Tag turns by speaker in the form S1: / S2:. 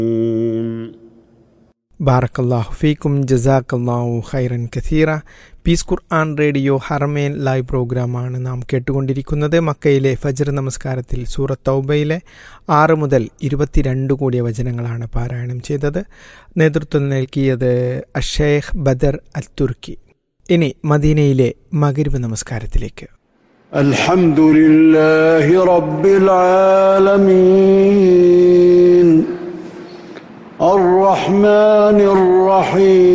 S1: ബാറക്കല്ലാഹു ഫീക്കും ജസാക്കല്ലാഹു ഖൈറൻ കഥീറ peace Quran radio Haramain live പ്രോഗ്രാമാണ് നാം കേട്ടുകൊണ്ടിരിക്കുന്നത് മക്കയിലെ ഫജർ നമസ്കാരത്തിൽ സൂറത്ത് തൗബയിലെ ആറ് മുതൽ ഇരുപത്തിരണ്ട് കൂടിയ വചനങ്ങളാണ് പാരായണം ചെയ്തത് നേതൃത്വം നൽകിയത് അഷേഖ് ബദർ അൽ തുർക്കി ഇനി മദീനയിലെ മകരിവ് നമസ്കാരത്തിലേക്ക്
S2: الحمد لله رب العالمين الرحمن الرحيم